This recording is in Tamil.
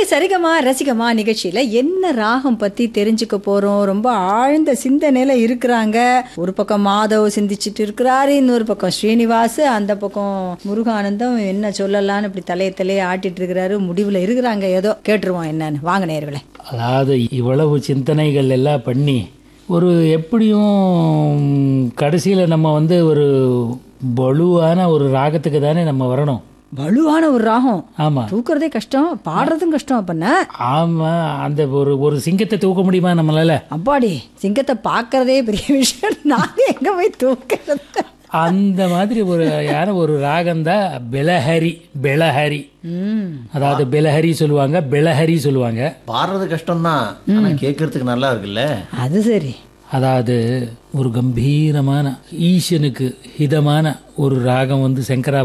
சரிகமா ரசிகமா நிகழ்ச்சியில என்ன ராகம் பத்தி தெரிஞ்சுக்க போறோம் ரொம்ப ஆழ்ந்த சிந்தனையில இருக்கிறாங்க ஒரு பக்கம் மாதவ் சிந்திச்சிட்டு இருக்கிறாரு இன்னொரு பக்கம் ஸ்ரீனிவாஸ் அந்த பக்கம் முருகானந்தம் என்ன சொல்லலாம்னு இப்படி தலைய தலைய ஆட்டிட்டு இருக்கிறாரு முடிவுல இருக்கிறாங்க ஏதோ கேட்டுருவோம் என்னன்னு வாங்க நேர்களே அதாவது இவ்வளவு சிந்தனைகள் எல்லாம் பண்ணி ஒரு எப்படியும் கடைசியில் நம்ம வந்து ஒரு பலுவான ஒரு ராகத்துக்கு தானே நம்ம வரணும் வலுவான ஒரு ராகம் ஆமாம் தூக்குறதே கஷ்டம் பாடுறதும் கஷ்டம் அப்பண்ண ஆமாம் அந்த ஒரு ஒரு சிங்கத்தை தூக்க முடியுமா நம்மளால அப்பாடி சிங்கத்தை பார்க்கறதே பெரிய விஷயம் நாங்க எங்க போய் தூக்கிறது அந்த மாதிரி ஒரு யார ஒரு ராகம்தான் பெலஹரி பெலஹரி ம் அதாவது பெலஹரி சொல்லுவாங்க பெலஹரி சொல்லுவாங்க பாடுறது கஷ்டம்தான் ஆனா கேட்கறதுக்கு நல்லா இருக்குல்ல அது சரி அதாவது ஒரு கம்பீரமான ஈசனுக்கு ஹிதமான ஒரு ராகம் வந்து சங்கரா